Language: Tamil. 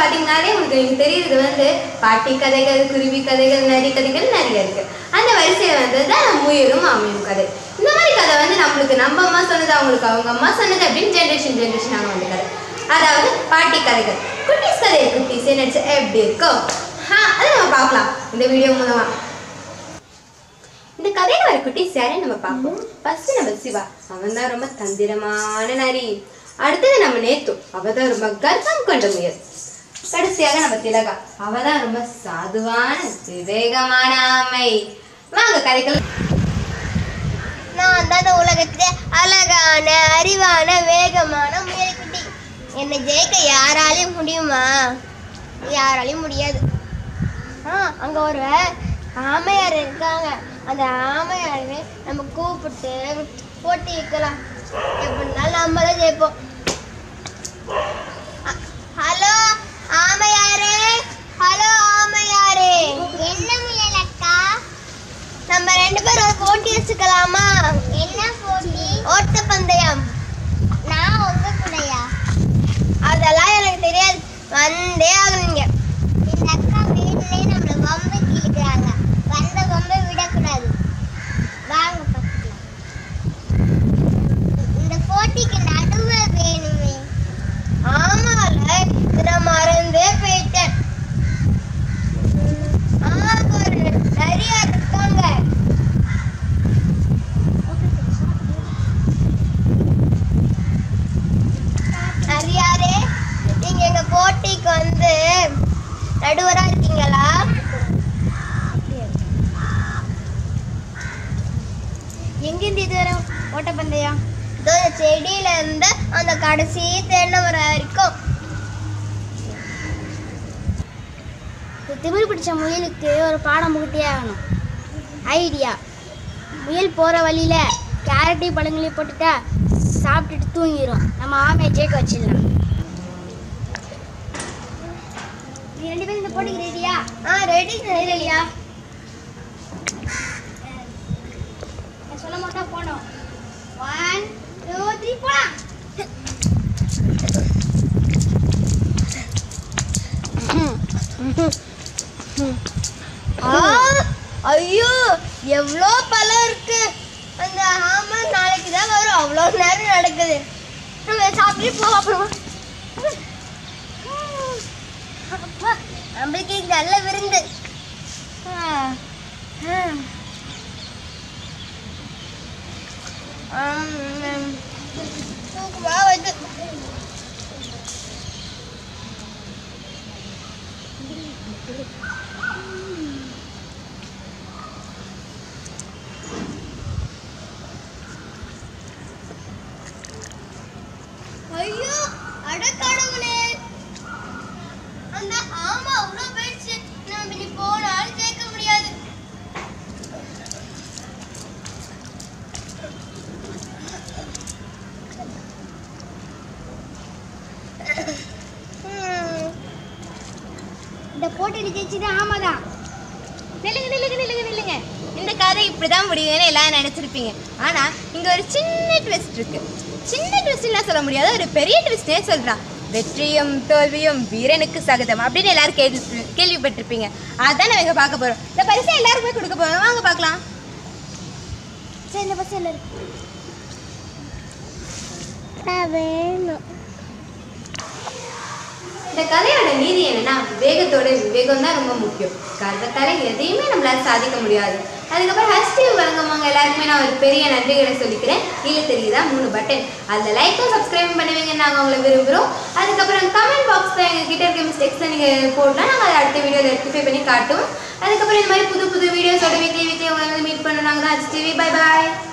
பார்த்தீங்கன்னாலே உங்களுக்கு எனக்கு தெரியுது வந்து பாட்டி கதைகள் குருவி கதைகள் நரி கதைகள் நிறைய இருக்கு அந்த வரிசையில் வந்தது தான் முயலும் மாமியும் கதை இந்த மாதிரி கதை வந்து நம்மளுக்கு நம்ம அம்மா சொன்னது அவங்களுக்கு அவங்க அம்மா சொன்னது அப்படின்னு ஜென்ரேஷன் ஜென்ரேஷனாக வந்த கதை அதாவது பாட்டி கதைகள் குட்டீஸ் கதை குட்டீஸ் நடிச்சு எப்படி இருக்கும் ஆ அதை நம்ம பார்க்கலாம் இந்த வீடியோ மூலமா இந்த கதையில வர குட்டீஸ் யாரையும் நம்ம பார்ப்போம் ஃபர்ஸ்ட் நம்ம சிவா அவன் தான் ரொம்ப தந்திரமான நரி அடுத்தது நம்ம நேத்து அவ தான் ரொம்ப கர்ப்பம் கொண்ட முயல் கடைசியாக நம்ம திலகா அவ தான் ரொம்ப சாதுவான விவேகமான ஆமை வாங்க கதைகள் நான் தான் இந்த உலகத்திலே அழகான அறிவான வேகமான முயல்குட்டி என்னை ஜெயிக்க யாராலையும் முடியுமா யாராலையும் முடியாது ஆ அங்க ஒரு ஆமையார் இருக்காங்க அந்த ஆமையார் நம்ம கூப்பிட்டு போட்டி வைக்கலாம் எப்படினாலும் நம்ம தான் ஜெயிப்போம் அ- ஹலோ ஆமையாரே ஹலோ ஆமையாரே என்ன முயல் அக்கா நம்ம ரெண்டு பேரும் ஒரு போட்டி வச்சுக்கலாமா என்ன போட்டி ஓட்ட பந்தயம் நான் உங்க கூடயா அதெல்லாம் எனக்கு தெரியாது வந்தே ஆகணுங்க இந்த அக்கா வீட்லயே நம்மள வம்பு கிழிக்கிறாங்க வந்த வம்பை விடக்கூடாது வாங்க பார்க்கலாம் இந்த போட்டிக்கு நடுவே வேணுமே ஆமால இதை நான் மறந்தே போயிட்டேன் ஆ, ஒரு நிறைய இருக்காங்க அரியாரே நீங்க எங்க போட்டிக்கு வந்து நடுவரா இருக்கீங்களா எங்கிருந்து இது வரை ஓட்டப்பந்தயம் இதோ இந்த செடியில இருந்து அந்த கடைசி தென்னை மரம் வரைக்கும் திமிரு பிடிச்ச முயலுக்கு ஒரு பாடம் புகட்டியே ஆகணும் ஐடியா முயல் போகிற வழியில் கேரட்டையும் பழங்களையும் போட்டுட்டா சாப்பிட்டுட்டு தூங்கிடும் நம்ம ஆமையை ஜெயிக்க வச்சிடலாம் நீ ரெண்டு பேரும் இந்த போட்டிக்கு ரெடியா ஆ ரெடி சரியா நான் சொல்ல மாட்டோம் போனோம் ஒன் டூ த்ரீ போலாம் ஆ ஐயோ எவ்வளோ பழம் இருக்கு அந்த ஆமை நாளைக்கு தான் வரும் அவ்வளோ நேரம் நடக்குது நம்ம சாப்பிட்டு போவோம் அப்புறமா அப்பா, நம்மளுக்கு இது நல்ல விருந்து ஆ, ஆ. ஆம், ம். தூக்கமா வருது ஐயோ அடக்கடவுளே அந்த ஆமா அவ்வளோ போயிடுச்சு நம்ம இனி போனாலும் ஜெயிக்க முடியாது ஹம். இந்த போட்டியில் ஜெயிச்சது ஆமை தான் நில்லுங்க நில்லுங்க நில்லுங்க நில்லுங்க இந்த கதை இப்படிதான் முடியும்னு எல்லாரும் நினைச்சிருப்பீங்க ஆனா இங்க ஒரு சின்ன ட்விஸ்ட் இருக்கு சின்ன ட்விஸ்ட்லாம் சொல்ல முடியாது ஒரு பெரிய ட்விஸ்டே சொல்றான் வெற்றியும் தோல்வியும் வீரனுக்கு சகதம் அப்படின்னு எல்லாரும் கேள்வி கேள்விப்பட்டிருப்பீங்க அதான் நம்ம இங்க பார்க்க போறோம் இந்த பரிசை எல்லாருக்குமே கொடுக்க போறோம் வாங்க பார்க்கலாம் சரி இந்த பஸ் இல்லை வேணும் இந்த கதையோட நீதி என்னன்னா விவேகத்தோட விவேகம் தான் ரொம்ப முக்கியம் கர்வத்தால எதையுமே நம்மளால சாதிக்க முடியாது அதுக்கப்புறம் ஹஸ்டிவ் வழங்குவாங்க எல்லாருக்குமே நான் ஒரு பெரிய நன்றிகளை சொல்லிக்கிறேன் கீழே தெரியுதா மூணு பட்டன் அதில் லைக்கும் சப்ஸ்கிரைப் பண்ணுவீங்கன்னு நாங்கள் உங்களை விரும்புகிறோம் அதுக்கப்புறம் கமெண்ட் பாக்ஸில் எங்கள் கிட்ட இருக்க மிஸ்டேக்ஸை நீங்கள் போட்டால் நாங்கள் அதை அடுத்த வீடியோவில் ரெக்டிஃபை பண்ணி காட்டுவோம் அதுக்கப்புறம் இந்த மாதிரி புது புது வீடியோஸோட வீக்லி வீக்லி உங்களை வந்து மீட் பண்ண நாங்கள் தான் ஹெச்டிவி பை பாய்